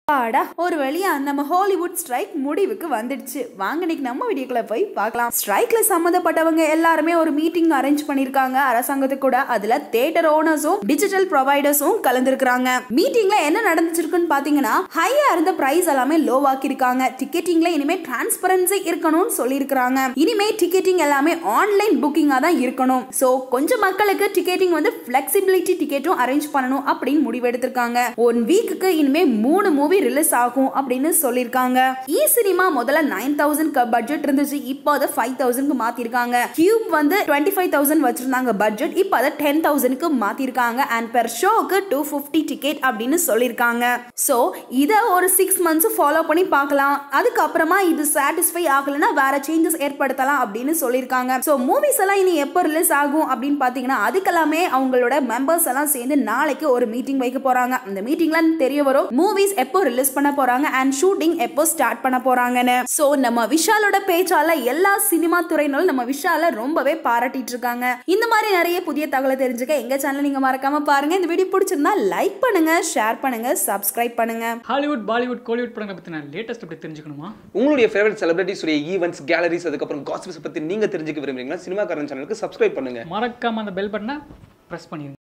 ஆடா ஒரு வழியா நம்ம ஹாலிவுட் ஸ்ட்ரைக் முடிவுக்கு வந்துடுச்சு வாங்க இன்னைக்கு நம்ம வீடியோக்குள்ள போய் பார்க்கலாம் ஸ்ட்ரைக்ல சம்மந்தப்பட்டவங்க எல்லாருமே ஒரு மீட்டிங் அரேஞ்ச் பண்ணிருக்காங்க அரசாங்கத்துக்கு கூட அதுல தியேட்டர் ஓனர்ஸும் டிஜிட்டல் ப்ரொவைடர்ஸும் கலந்துருக்காங்க மீட்டிங்ல என்ன நடந்துச்சிருக்குன்னு பாத்தீங்கன்னா ஹையா இருந்த பிரைஸ் எல்லாமே லோ ஆக்கிருக்காங்க டிக்கெட்டிங்ல இனிமே டிரான்ஸ்பரன்சி இருக்கணும்னு சொல்லியிருக்காங்க இனிமே டிக்கெட்டிங் எல்லாமே ஆன்லைன் புக்கிங்கா தான் இருக்கணும் சோ கொஞ்சம் மக்களுக்கு டிக்கெட்டிங் வந்து ஃபிளெக்சிபிலிட்டி டிக்கெட்டும் அரேஞ்ச் பண்ணணும் அப்படின்னு முடிவெடுத்திருக்காங்க ஒன் வீக்குக்கு இனிமே மூணு மூவி ரிலீஸ் ஆகும் அப்படின்னு சொல்லியிருக்காங்க இ சினிமா முதல்ல நைன் தௌசண்ட் பட்ஜெட் இருந்துச்சு இப்போ அதை ஃபைவ் தௌசண்ட்க்கு மாத்திருக்காங்க கியூப் வந்து டுவெண்ட்டி ஃபைவ் தௌசண்ட் வச்சிருந்தாங்க பட்ஜெட் இப்போ அதை டென் தௌசண்ட்க்கு மாத்திருக்காங்க அண்ட் பெர் ஷோக்கு டூ ஃபிஃப்டி டிக்கெட் அப்படின்னு சொல்லியிருக்காங்க ஸோ இதை ஒரு சிக்ஸ் மந்த்ஸ் ஃபாலோ பண்ணி பார்க்கலாம் அதுக்கப்புறமா இது சாட்டிஸ்ஃபை ஆகலைன்னா வேற சேஞ்சஸ் ஏற்படுத்தலாம் அப்படின்னு சொல்லியிருக்காங்க ஸோ மூவிஸ் எல்லாம் இனி எப்போ ரிலீஸ் ஆகும் அப்படின்னு பார்த்தீங்கன்னா அதுக்கெல்லாமே அவங்களோட மெம்பர்ஸ் எல்லாம் சேர்ந்து நாளைக்கு ஒரு மீட்டிங் வைக்க போறாங்க அந்த மீட்டிங்ல தெரிய வரும் மூவிஸ் எப்போ ரிலீஸ் பண்ண போறாங்க அண்ட் ஷூட்டிங் எப்போ ஸ்டார்ட் பண்ண போறாங்கன்னு ஸோ நம்ம விஷாலோட பேச்சால எல்லா சினிமா துறையினரும் நம்ம விஷால ரொம்பவே பாராட்டிட்டு இருக்காங்க இந்த மாதிரி நிறைய புதிய தகவலை தெரிஞ்சுக்க எங்க சேனல் நீங்க மறக்காம பாருங்க இந்த வீடியோ பிடிச்சிருந்தா லைக் பண்ணுங்க ஷேர் பண்ணுங்க சப்ஸ்கிரைப் பண்ணுங்க ஹாலிவுட் பாலிவுட் கோலிவுட் படங்களை பற்றின லேட்டஸ்ட் அப்படி தெரிஞ்சுக்கணுமா உங்களுடைய ஃபேவரட் செலிபிரிட்டிஸ் உடைய ஈவெண்ட்ஸ் கேலரிஸ் அதுக்கப்புறம் காசிப்ஸ் பத்தி நீங்க தெரிஞ்சுக்க விரும்புறீங்களா சினிமா காரன் சேனலுக்கு சப்ஸ்கிரைப் பண்ணுங்க மறக்காம அந்த பெல் பட்டனை ப்ரெஸ் பண்ணிடுங்க